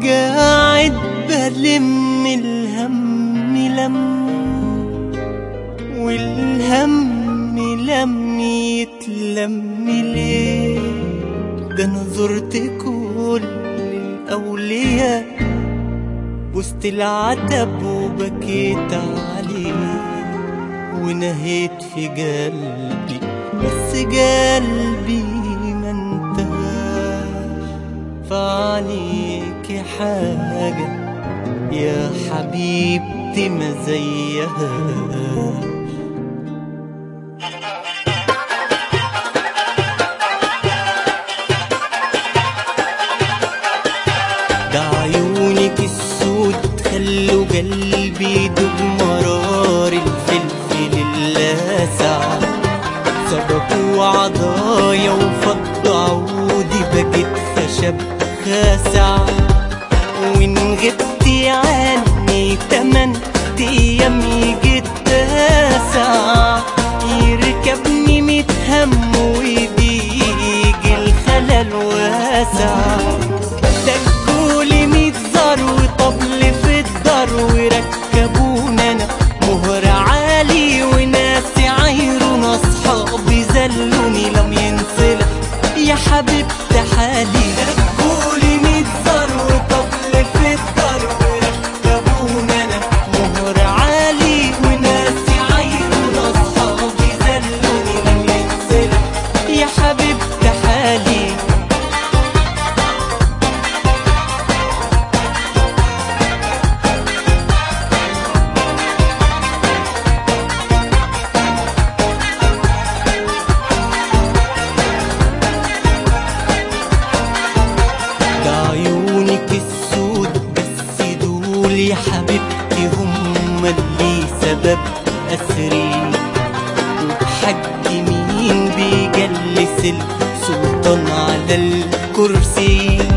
قاعد بلم الهم لم والهم لم يتلم ليه ده انا زرت كل الاولياء وسط العتب وبكيت عليه ونهيت في قلبي بس قلبي ما انتهاش فعليك حاجة يا حبيبتي ما زيهاش ده عيونك السود خلوا قلبي يدوب مرار الفلفل اللاسع سبقوا عضايا وفض عودي بقيت خشب خاسع وإن غبتي عني تمن أيام يجي التاسع يركبني متهم وبيجي الخلل واسع دقولي ميت زار وطبل في الدار وركبونا انا مهر عالي وناسي عايرون اصحابي زلوني لم ينصلح يا حبيبتي حالي دقولي ميت زار وطبل في الدار وركبونا انا مهر عالي وناسي عايرون اصحابي زلوني لم ينصلح يا حبيبتي حالي ده عيونك السود بس دول يا حبيبتي هم اللي سبب أسري وبحق مين بيجلس السلطان على الكرسي